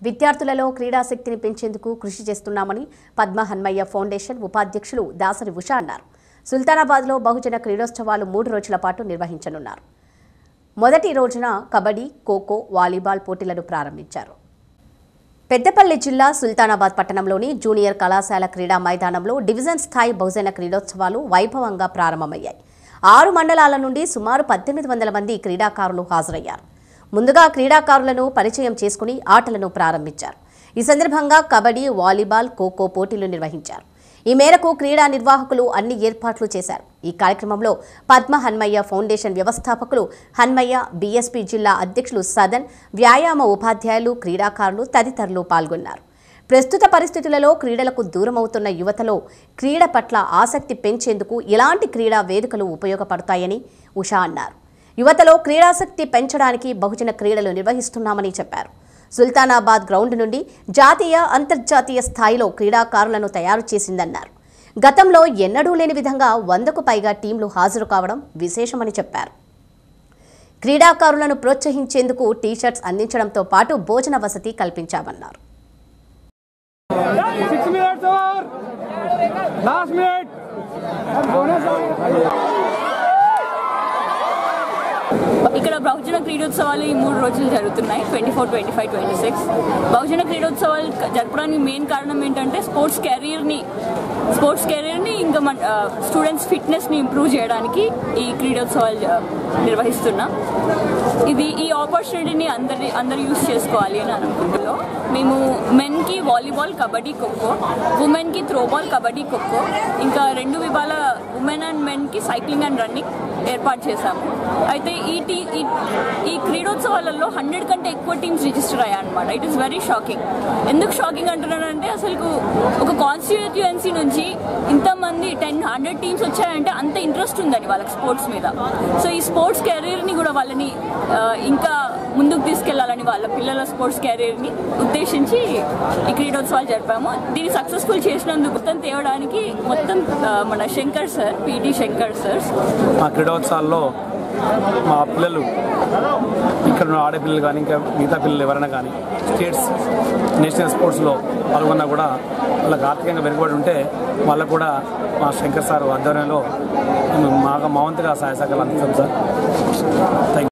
విద్యార్థులలో క్రీడాశక్తిని పెంచేందుకు కృషి చేస్తున్నామని పద్మ హన్మయ్య ఫౌండేషన్ ఉపాధ్యక్షులు దాసరి ఉష అన్నారు సుల్తానాబాద్లో బహుజన క్రీడోత్సవాలు మూడు రోజుల పాటు నిర్వహించనున్నారు మొదటి రోజున కబడ్డీ ఖోఖో వాలీబాల్ పోటీలను ప్రారంభించారు పెద్దపల్లి జిల్లా సుల్తానాబాద్ పట్టణంలోని జూనియర్ కళాశాల క్రీడా మైదానంలో డివిజన్ స్థాయి బహుజన క్రీడోత్సవాలు వైభవంగా ప్రారంభమయ్యాయి ఆరు మండలాల నుండి సుమారు పద్దెనిమిది వందల మంది క్రీడాకారులు హాజరయ్యారు ముందుగా క్రీడాకారులను పరిచయం చేసుకుని ఆటలను ప్రారంభించారు ఈ సందర్భంగా కబడ్డీ వాలీబాల్ ఖోఖో పోటీలు నిర్వహించారు ఈ మేరకు క్రీడా నిర్వాహకులు అన్ని ఏర్పాట్లు చేశారు ఈ కార్యక్రమంలో పద్మ హన్మయ్య ఫౌండేషన్ వ్యవస్థాపకులు హన్మయ్య బీఎస్పీ జిల్లా అధ్యక్షులు సదన్ వ్యాయామ ఉపాధ్యాయులు క్రీడాకారులు తదితరులు పాల్గొన్నారు ప్రస్తుత పరిస్థితులలో క్రీడలకు దూరమవుతున్న యువతలో క్రీడ పట్ల ఆసక్తి పెంచేందుకు ఇలాంటి క్రీడా వేదికలు ఉపయోగపడతాయని ఉషా అన్నారు యువతలో క్రీడాసక్తి పెంచడానికి బహుజన క్రీడలు నిర్వహిస్తున్నామని చెప్పారు సుల్తానాబాద్ గ్రౌండ్ నుండి జాతీయ అంతర్జాతీయ స్థాయిలో క్రీడాకారులను తయారు చేసిందన్నారు గతంలో ఎన్నడూ లేని విధంగా వందకు పైగా టీంలు హాజరు కావడం విశేషమని చెప్పారు క్రీడాకారులను ప్రోత్సహించేందుకు టీషర్ట్స్ అందించడంతో పాటు భోజన వసతి కల్పించామన్నారు Six minutes over. Last minute. ఇక్కడ బహుజన క్రీడోత్సవాలు ఈ మూడు రోజులు జరుగుతున్నాయి twenty four twenty five twenty six బహుజన క్రీడోత్సవాలు జరపడానికి మెయిన్ కారణం ఏంటంటే స్పోర్ట్స్ కెరీర్ని స్పోర్ట్స్ కెరీర్ని ఇంకా మన స్టూడెంట్స్ ఫిట్నెస్ని ఇంప్రూవ్ చేయడానికి ఈ క్రీడోత్సవాలు జ- నిర్వహిస్తున్నాం ఇది ఈ ఆపర్చునిటీని అందరి అందరు యూస్ చేసుకోవాలి అని అనుకుంటున్నాం మేము మెన్కి వాలీబాల్ కబడ్డీ ఖోఖో ఉమెన్కి త్రోబాల్ కబడ్డీ ఖోఖో ఇంకా రెండు విభాగాల ఉమెన్ అండ్ మెన్కి సైక్లింగ్ అండ్ రన్నింగ్ ఏర్పాటు చేశాము అయితే ఈ టీ ఈ- ఈ క్రీడోత్సవాలలో హండ్రెడ్ కంటే ఎక్కువ టీమ్స్ రిజిస్టర్ అయ్యాయి అనమాట ఇట్ ఈస్ వెరీ షాకింగ్ ఎందుకు షాకింగ్ అంటున్నానంటే అసలు ఒక కాన్స్టిట్యుయెన్సీ నుంచి ఇంతమంది టెన్ హండ్రెడ్ టీమ్స్ వచ్చాయంటే అంత ఇంట్రెస్ట్ ఉందని వాళ్ళకి స్పోర్ట్స్ మీద సో ఈ స్పోర్ట్స్ కెరీర్ని కూడా వాళ్ళని ఆ, ఇంకా ముందుకు తీసుకెళ్లాలని వాళ్ళ పిల్లల స్పోర్ట్స్ కెరీర్ని ఉద్దేశించి ఈ క్రీడోత్సవాలు జరిపాము దీన్ని సక్సెస్ఫుల్ చేసినందుకు మొత్తం తేవడానికి మొత్తం ఆ, మన Shankar sir PT Shankar sir మా క్రీడోత్సవాల్లో మా పిల్లలు ఇక్కడ ఉన్న ఆడపిల్లలు కానీ ఇంకా మిగతా పిల్లలు ఎవరైనా కానీ స్టేట్స్ నేషనల్ స్పోర్ట్స్లో పాల్గొన్నా కూడా వాళ్ళకి ఆర్థికంగా వెనుకబడి ఉంటే వాళ్ళకు కూడా మా శంకర్ సార్ ఆధ్వర్యంలో మా మా వంతుగా సహాయ సహకారాలు అందిస్తాం సార్ థ్యాంక్ యూ